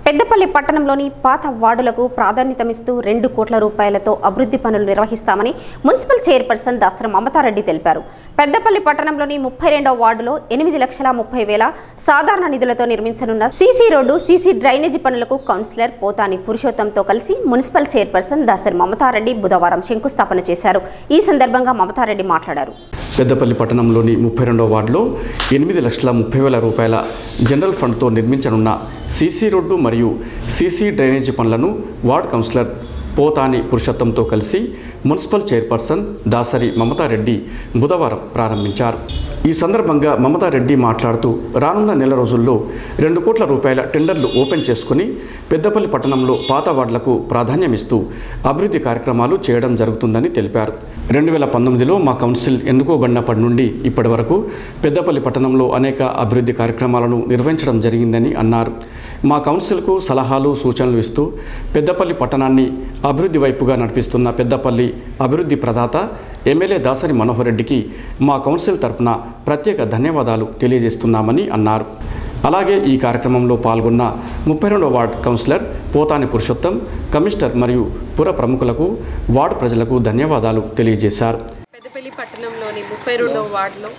పెద్దపల్లి పట్టణంలోని పాత వార్డులకు ప్రాధాన్యతమిస్తూ రెండు కోట్ల రూపాయలతో అభివృద్ధి పనులు నిర్వహిస్తామని మున్సిపల్ చైర్పర్సన్ దాసరి మమతారెడ్డి తెలిపారు పెద్దపల్లి పట్టణంలోని ముప్పై రెండవ వార్డులో ఎనిమిది లక్షల ముప్పై వేల సాధారణ నిధులతో నిర్మించనున్న సీసీ రోడ్డు సీసీ డ్రైనేజీ పనులకు కౌన్సిలర్ పోతాని పురుషోత్తంతో కలిసి మున్సిపల్ చైర్పర్సన్ దాసరి మమతారెడ్డి బుధవారం శంకుస్థాపన చేశారు ఈ సందర్భంగా మమతారెడ్డి మాట్లాడారు పెద్దపల్లి పట్టణంలోని ముప్పై రెండవ వార్డులో ఎనిమిది లక్షల ముప్పై వేల రూపాయల జనరల్ ఫండ్తో నిర్మించనున్న సీసీ రోడ్డు మరియు సీసీ డ్రైనేజీ పనులను వార్డ్ కౌన్సిలర్ పోతాని పురుషోత్తంతో కలిసి మున్సిపల్ చైర్పర్సన్ దాసరి మమతారెడ్డి బుధవారం ప్రారంభించారు ఈ సందర్భంగా మమతారెడ్డి మాట్లాడుతూ రానున్న నెల రోజుల్లో రెండు కోట్ల రూపాయల టెండర్లు ఓపెన్ చేసుకుని పెద్దపల్లి పట్టణంలో పాత వార్డులకు ప్రాధాన్యమిస్తూ అభివృద్ధి కార్యక్రమాలు చేయడం జరుగుతుందని తెలిపారు రెండు వేల పంతొమ్మిదిలో మా కౌన్సిల్ ఎన్నుకోబడినప్పటి నుండి ఇప్పటి వరకు పెద్దపల్లి పట్టణంలో అనేక అభివృద్ధి కార్యక్రమాలను నిర్వహించడం జరిగిందని అన్నారు మా కౌన్సిల్కు సలహాలు సూచనలు ఇస్తూ పెద్దపల్లి పట్టణాన్ని అభివృద్ధి వైపుగా నడిపిస్తున్న పెద్దపల్లి అభివృద్ధి ప్రదాత ఎమ్మెల్యే దాసరి మనోహర్ రెడ్డికి మా కౌన్సిల్ తరపున ప్రత్యేక ధన్యవాదాలు తెలియజేస్తున్నామని అన్నారు అలాగే ఈ కార్యక్రమంలో పాల్గొన్న ముప్పై రెండవ ward councillor Pothani Purushottam commissioner మరియు పుర ప్రముఖులకు వార్డు ప్రజలకు ధన్యవాదాలు తెలియజేశారు పెద్దపల్లి పట్టణంలోని ముప్పై రెండవ వార్డులో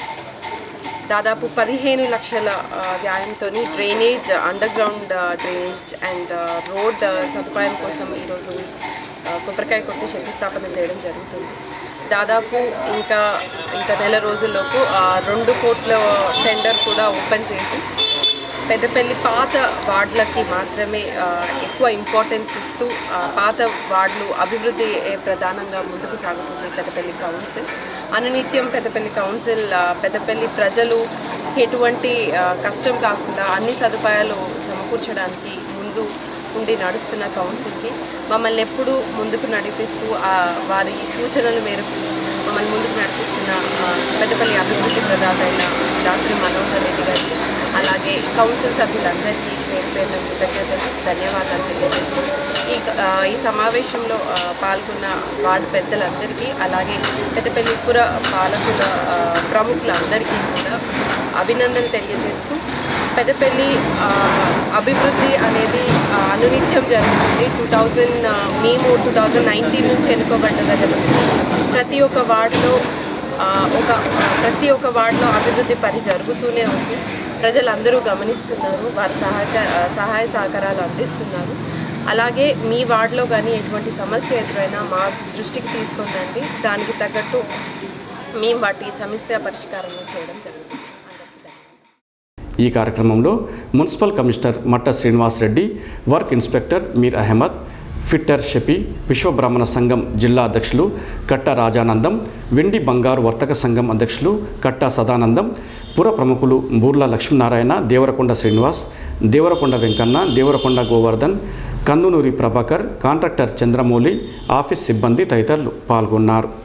దాదాపు పదిహేను లక్షల వ్యాయంతో drainage underground drainage and road సదుపాయం కోసం ఈరోజు ఆ, కొబ్బరికాయ కొట్టి శంకుస్థాపన చేయడం జరుగుతుంది దాదాపు ఇంకా ఇంకా నెల రోజుల్లోపు ఆ రెండు కోట్ల టెండర్ కూడా ఓపెన్ చేసి పెద్దపల్లి పాత వార్డులకి మాత్రమే ఆ, ఎక్కువ ఇంపార్టెన్స్ ఇస్తూ ఆ, పాత వార్డులు అభివృద్ధి ఏ ప్రధానంగా ముందుకు సాగుతుంది పెద్దపల్లి కౌన్సిల్ అనునిత్యం పెద్దపల్లి కౌన్సిల్ ఆ, పెద్దపల్లి ప్రజలు ఎటువంటి ఆ, కష్టం కాకుండా అన్ని సదుపాయాలు సమకూర్చడానికి ముందు ఉండి నడుస్తున్న కౌన్సిల్కి మమ్మల్ని ఎప్పుడూ ముందుకు నడిపిస్తూ ఆ, వారి సూచనల మేరకు మమ్మల్ని ముందుకు నడిపిస్తున్న ఆ, పెద్దపల్లి అభివృద్ధి ప్రదాత అయిన దాసరి మనోహర్ రెడ్డి గారికి అలాగే కౌన్సిల్ సభ్యులందరికీ పేరు పేరున కృతజ్ఞతలు ధన్యవాదాలు తెలియజేస్తూ ఈ ఆ, ఈ సమావేశంలో ఆ, పాల్గొన్న వార్డు పెద్దలందరికీ అలాగే పెద్దపల్లి పుర పాలకుల ఆ, ప్రముఖులందరికీ కూడా అభినందన తెలియజేస్తూ పెద్దపల్లి ఆ, అభివృద్ధి అనేది ఆ, అనునిత్యం జరుగుతుంది టూ థౌజండ్ మేము టూ థౌజండ్ నైన్టీన్ నుంచి ఎన్నుకోబడ్డ దగ్గర నుంచి ప్రతి ఒక్క వార్డులో ఆ, ఒక ఆ, ప్రతి ఒక్క వార్డులో అభివృద్ధి పని జరుగుతూనే ఉంది ప్రజలందరూ గమనిస్తున్నారు వారి సహాయక ఆ, సహాయ సహకారాలు అందిస్తున్నారు అలాగే మీ వార్డులో కానీ ఎటువంటి సమస్య ఎదురైనా మా దృష్టికి తీసుకుందండి దానికి తగ్గట్టు మేము వాటి సమస్య పరిష్కారం చేయడం జరుగుతుంది అందరికీ ధన్యవాదాలు. ఈ కార్యక్రమంలో municipal commissioner Matta Srinivas Reddy work inspector Mir Ahmed fitter Shafi Vishwabrahmana సంఘం జిల్లా అధ్యక్షులు కట్ట రాజానందం వెండి బంగారు వర్తక సంఘం అధ్యక్షులు కట్ట సదానందం పుర ప్రముఖులు బూర్ల లక్ష్మీనారాయణ దేవరకొండ శ్రీనివాస్ దేవరకొండ వెంకన్న దేవరకొండ గోవర్ధన్ కందునూరి ప్రభాకర్ కాంట్రాక్టర్ చంద్రమౌళి ఆఫీస్ సిబ్బంది తదితరులు పాల్గొన్నారు